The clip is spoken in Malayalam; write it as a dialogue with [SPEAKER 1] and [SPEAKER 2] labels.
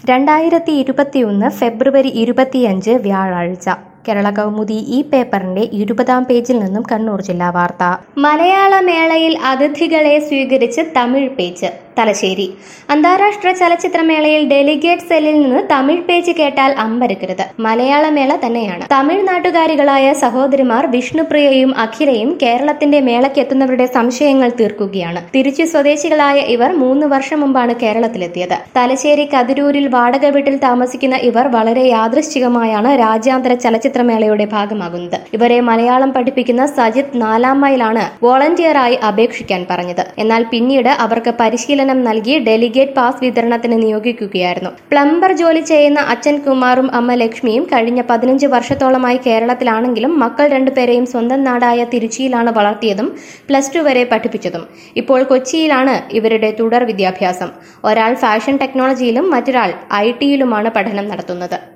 [SPEAKER 1] രണ്ടായിരത്തി ഇരുപത്തിയൊന്ന് ഫെബ്രുവരി ഇരുപത്തിയഞ്ച് വ്യാഴാഴ്ച കേരള കൗമുദി ഈ പേപ്പറിന്റെ ഇരുപതാം പേജിൽ നിന്നും കണ്ണൂർ ജില്ലാ വാർത്ത മലയാള മേളയിൽ അതിഥികളെ സ്വീകരിച്ച് തമിഴ് പേജ് തലശ്ശേരി അന്താരാഷ്ട്ര ചലച്ചിത്രമേളയിൽ ഡെലിഗേറ്റ് സെല്ലിൽ നിന്ന് തമിഴ് പേജ് കേട്ടാൽ അമ്പരക്കരുത് മലയാള മേള തന്നെയാണ് തമിഴ് നാട്ടുകാരികളായ സഹോദരിമാർ വിഷ്ണുപ്രിയയും അഖിലയും കേരളത്തിന്റെ മേളയ്ക്ക് എത്തുന്നവരുടെ സംശയങ്ങൾ തീർക്കുകയാണ് തിരുച്ചി സ്വദേശികളായ ഇവർ മൂന്ന് വർഷം മുമ്പാണ് കേരളത്തിലെത്തിയത് തലശ്ശേരി കതിരൂരിൽ വാടക വീട്ടിൽ താമസിക്കുന്ന ഇവർ വളരെ യാദൃശ്ചികമായാണ് രാജ്യാന്തര ചലച്ചിത്രമേളയുടെ ഭാഗമാകുന്നത് ഇവരെ മലയാളം പഠിപ്പിക്കുന്ന സജിത് നാലാം മൈലാണ് വോളണ്ടിയറായി അപേക്ഷിക്കാൻ പറഞ്ഞത് എന്നാൽ പിന്നീട് അവർക്ക് പരിശീലനം നൽകി ഡെലിഗേറ്റ് പാസ് വിതരണത്തിന് നിയോഗിക്കുകയായിരുന്നു പ്ലംബർ ജോലി ചെയ്യുന്ന അച്ഛൻ കുമാറും അമ്മ ലക്ഷ്മിയും കഴിഞ്ഞ പതിനഞ്ച് വർഷത്തോളമായി കേരളത്തിലാണെങ്കിലും മക്കൾ രണ്ടുപേരെയും സ്വന്തം നാടായ തിരുച്ചിയിലാണ് വളർത്തിയതും പ്ലസ് ടു വരെ പഠിപ്പിച്ചതും ഇപ്പോൾ കൊച്ചിയിലാണ് ഇവരുടെ തുടർ വിദ്യാഭ്യാസം ഒരാൾ ഫാഷൻ ടെക്നോളജിയിലും മറ്റൊരാൾ ഐ ടിയിലുമാണ് പഠനം നടത്തുന്നത്